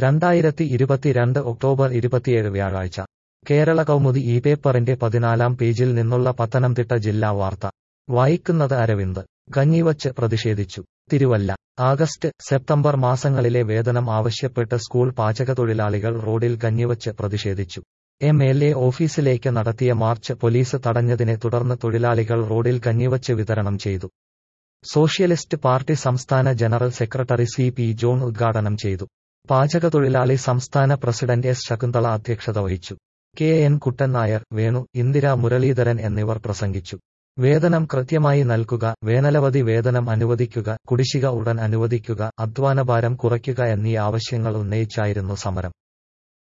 രണ്ടായിരത്തി ഇരുപത്തിരണ്ട് ഒക്ടോബർ ഇരുപത്തിയേഴ് വ്യാഴാഴ്ച കേരള കൗമുദി ഈ പേപ്പറിന്റെ പതിനാലാം പേജിൽ നിന്നുള്ള പത്തനംതിട്ട ജില്ലാ വാർത്ത വായിക്കുന്നത് അരവിന്ദ് കഞ്ഞിവച്ച് പ്രതിഷേധിച്ചു തിരുവല്ല ആഗസ്റ്റ് സെപ്റ്റംബർ മാസങ്ങളിലെ വേതനം ആവശ്യപ്പെട്ട് സ്കൂൾ പാചകത്തൊഴിലാളികൾ റോഡിൽ കഞ്ഞിവച്ച് പ്രതിഷേധിച്ചു എം എൽ എ ഓഫീസിലേക്ക് നടത്തിയ മാർച്ച് പോലീസ് തടഞ്ഞതിനെ തുടർന്ന് തൊഴിലാളികൾ റോഡിൽ കഞ്ഞിവച്ച് വിതരണം ചെയ്തു സോഷ്യലിസ്റ്റ് പാർട്ടി സംസ്ഥാന general secretary C P John ഉദ്ഘാടനം ചെയ്തു പാചകത്തൊഴിലാളി സംസ്ഥാന പ്രസിഡന്റ് എസ് ശകുന്തള അധ്യക്ഷത വഹിച്ചു കെ എൻ കുട്ടൻ നായർ വേണു ഇന്ദിര മുരളീധരൻ എന്നിവർ പ്രസംഗിച്ചു വേതനം കൃത്യമായി നൽകുക വേനലവധി വേതനം അനുവദിക്കുക കുടിശ്ശിക ഉടൻ അനുവദിക്കുക അധ്വാനഭാരം കുറയ്ക്കുക എന്നീ ആവശ്യങ്ങൾ ഉന്നയിച്ചായിരുന്നു സമരം